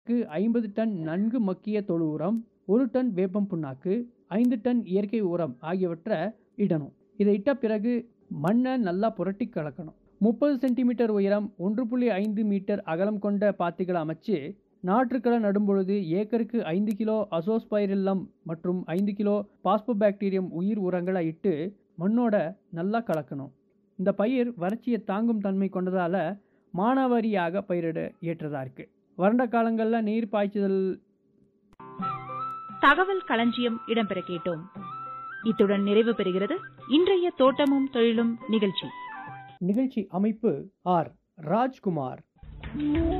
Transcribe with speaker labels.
Speaker 1: ஏக்கருக்கு ஐம்பது டன் நன்கு மக்கிய தொழு உரம் ஒரு டன் வேப்பம் புண்ணாக்கு ஐந்து டன் இயற்கை உரம் ஆகியவற்றை இடணும் இதை இட்ட பிறகு மண்ணை நல்லா புரட்டி கலக்கணும் முப்பது சென்டிமீட்டர் உயரம் ஒன்று புள்ளி ஐந்து மீட்டர் அகலம் கொண்ட பாத்திகளை அமைச்சு நாற்றுக்களை நடும்பொழுது ஏக்கருக்கு ஐந்து கிலோ அசோஸ்பைரில்லம் மற்றும் ஐந்து கிலோ பாஸ்போபாக்டீரியம் உயிர் உரங்களை இட்டு மண்ணோட நல்லா கலக்கணும் இந்த பயிர் வறட்சியை தாங்கும் தன்மை கொண்டதால் மானாவாரியாக பயிரிட ஏற்றதாக இருக்குது வறண்ட காலங்களில் நீர் பாய்ச்சுதல்
Speaker 2: தகவல் களஞ்சியம் இடம்பெற கேட்டோம் இத்துடன் நிறைவு பெறுகிறது இன்றைய தோட்டமும் தொழிலும் நிகழ்ச்சி
Speaker 1: நிகழ்ச்சி அமைப்பு ஆர் ராஜ்குமார்